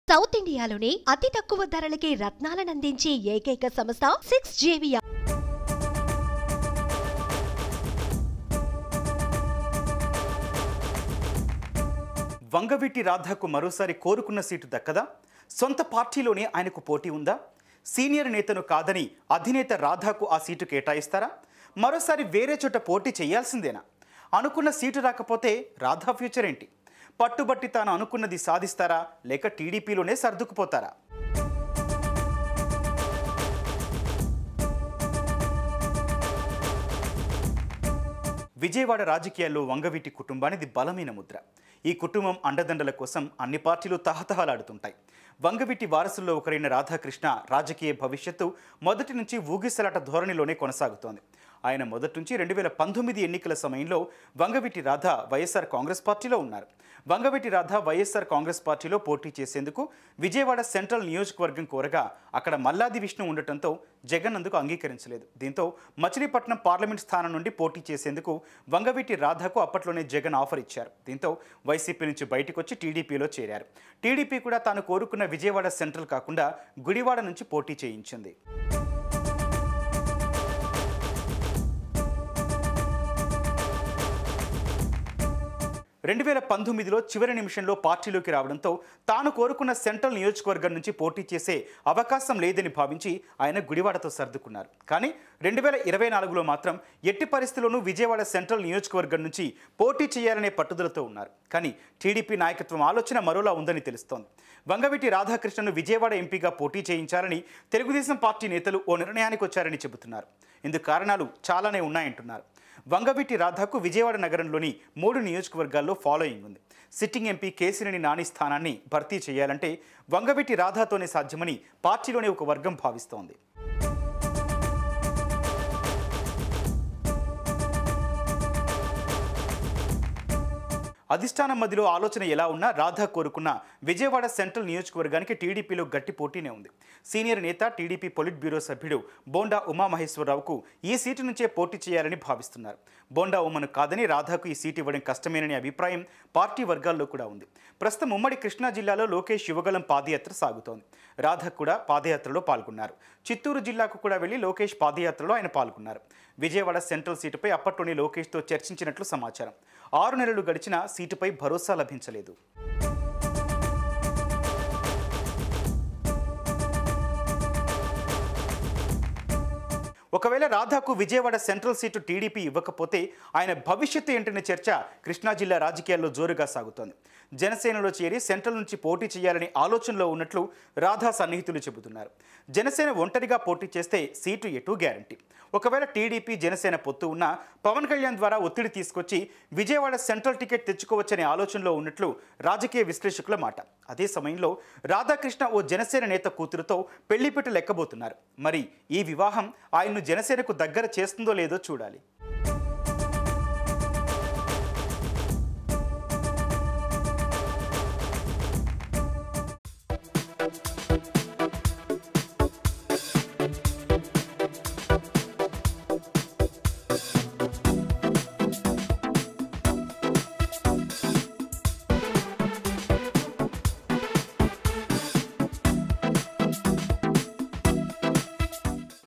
south ఇండియాలోనే అతి తక్కువ ధరలకి రత్నాలనందించే ఏకైక సంస్థ సిక్స్ జేవియా వంగవీటి రాధాకు మరోసారి కోరుకున్న సీటు దక్కదా సొంత పార్టీలోనే ఆయనకు పోటీ ఉందా సీనియర్ నేతను కాదని అధినేత రాధాకు ఆ సీటు కేటాయిస్తారా మరోసారి వేరే చోట పోటీ చేయాల్సిందేనా అనుకున్న సీటు రాకపోతే రాధా ఫ్యూచర్ ఏంటి పట్టుబట్టి తాను అనుకున్నది సాధిస్తారా లేక టీడీపీలోనే సర్దుకుపోతారా విజయవాడ రాజకీయాల్లో వంగవీటి కుటుంబానిది బలమైన ముద్ర ఈ కుటుంబం అండదండల కోసం అన్ని పార్టీలు తహతహలాడుతుంటాయి వంగవీటి వారసుల్లో ఒకరైన రాధాకృష్ణ రాజకీయ భవిష్యత్తు మొదటి నుంచి ఊగిసలాట ధోరణిలోనే కొనసాగుతోంది ఆయన మొదటి నుంచి రెండు వేల పంతొమ్మిది ఎన్నికల సమయంలో వంగవీటి రాధ వైఎస్ఆర్ కాంగ్రెస్ పార్టీలో ఉన్నారు వంగవీటి రాధ వైఎస్ఆర్ కాంగ్రెస్ పార్టీలో పోటీ చేసేందుకు విజయవాడ సెంట్రల్ నియోజకవర్గం కోరగా అక్కడ మల్లాది విష్ణు ఉండటంతో జగన్ అందుకు అంగీకరించలేదు దీంతో మచిలీపట్నం పార్లమెంట్ స్థానం నుండి పోటీ చేసేందుకు వంగవీటి రాధకు అప్పట్లోనే జగన్ ఆఫర్ ఇచ్చారు దీంతో వైసీపీ నుంచి బయటకు వచ్చి టీడీపీలో చేరారు టీడీపీ కూడా తాను కోరుకున్న విజయవాడ సెంట్రల్ కాకుండా గుడివాడ నుంచి పోటీ చేయించింది రెండు వేల పంతొమ్మిదిలో చివరి నిమిషంలో పార్టీలోకి రావడంతో తాను కోరుకున్న సెంట్రల్ నియోజకవర్గం నుంచి పోటీ చేసే అవకాశం లేదని భావించి ఆయన గుడివాడతో సర్దుకున్నారు కానీ రెండు వేల ఇరవై నాలుగులో మాత్రం ఎట్టి పరిస్థితుల్లోనూ విజయవాడ సెంట్రల్ నియోజకవర్గం నుంచి పోటీ చేయాలనే పట్టుదలతో ఉన్నారు కానీ టీడీపీ నాయకత్వం ఆలోచన మరోలా ఉందని తెలుస్తోంది వంగవీటి రాధాకృష్ణను విజయవాడ ఎంపీగా పోటీ చేయించాలని తెలుగుదేశం పార్టీ నేతలు ఓ నిర్ణయానికి వచ్చారని చెబుతున్నారు ఇందుకు కారణాలు చాలానే ఉన్నాయంటున్నారు వంగవీటి రాధాకు విజయవాడ నగరంలోని మూడు నియోజకవర్గాల్లో ఫాలోయింగ్ ఉంది సిట్టింగ్ ఎంపీ కేసినేని నాని స్థానాన్ని భర్తీ చేయాలంటే వంగవీటి రాధాతోనే సాధ్యమని పార్టీలోని ఒక వర్గం భావిస్తోంది అధిష్టానం మధ్యలో ఆలోచన ఎలా ఉన్నా రాధా కోరుకున్న విజయవాడ సెంట్రల్ నియోజకవర్గానికి టీడీపీలో గట్టి పోటీనే ఉంది సీనియర్ నేత టీడీపీ పొలిట్ బ్యూరో సభ్యుడు బోండా ఉమామహేశ్వరరావుకు ఈ సీటు నుంచే పోటీ చేయాలని భావిస్తున్నారు బోండా ఉమ్మను కాదని రాధాకు ఈ సీటు ఇవ్వడం కష్టమేననే అభిప్రాయం పార్టీ వర్గాల్లో కూడా ఉంది ప్రస్తుతం ఉమ్మడి కృష్ణా జిల్లాలో లోకేష్ యువగలం పాదయాత్ర సాగుతోంది రాధ కూడా పాదయాత్రలో పాల్గొన్నారు చిత్తూరు జిల్లాకు కూడా వెళ్లి లోకేష్ పాదయాత్రలో ఆయన పాల్గొన్నారు విజయవాడ సెంట్రల్ సీటుపై అప్పట్లోనే లోకేష్తో చర్చించినట్లు సమాచారం ఆరు నెలలు గడిచినా సీటుపై భరోసా లభించలేదు ఒకవేళ రాధాకు విజయవాడ సెంట్రల్ సీటు టీడీపీ ఇవ్వకపోతే ఆయన భవిష్యత్తు ఏంటనే చర్చ కృష్ణా జిల్లా రాజకీయాల్లో జోరుగా సాగుతోంది జనసేనలో చేరి సెంట్రల్ నుంచి పోటీ చేయాలని ఆలోచనలో ఉన్నట్లు రాధా సన్నిహితులు చెబుతున్నారు జనసేన ఒంటరిగా పోటీ చేస్తే సీటు ఎటు గ్యారంటీ ఒకవేళ టీడీపీ జనసేన పొత్తు ఉన్నా పవన్ కళ్యాణ్ ద్వారా ఒత్తిడి తీసుకొచ్చి విజయవాడ సెంట్రల్ టికెట్ తెచ్చుకోవచ్చనే ఆలోచనలో ఉన్నట్లు రాజకీయ విశ్లేషకుల మాట అదే సమయంలో రాధాకృష్ణ ఓ జనసేన నేత కూతురుతో పెళ్లిపెట్టు లెక్కబోతున్నారు మరి ఈ వివాహం ఆయన్ను జనసేనకు దగ్గర చేస్తుందో లేదో చూడాలి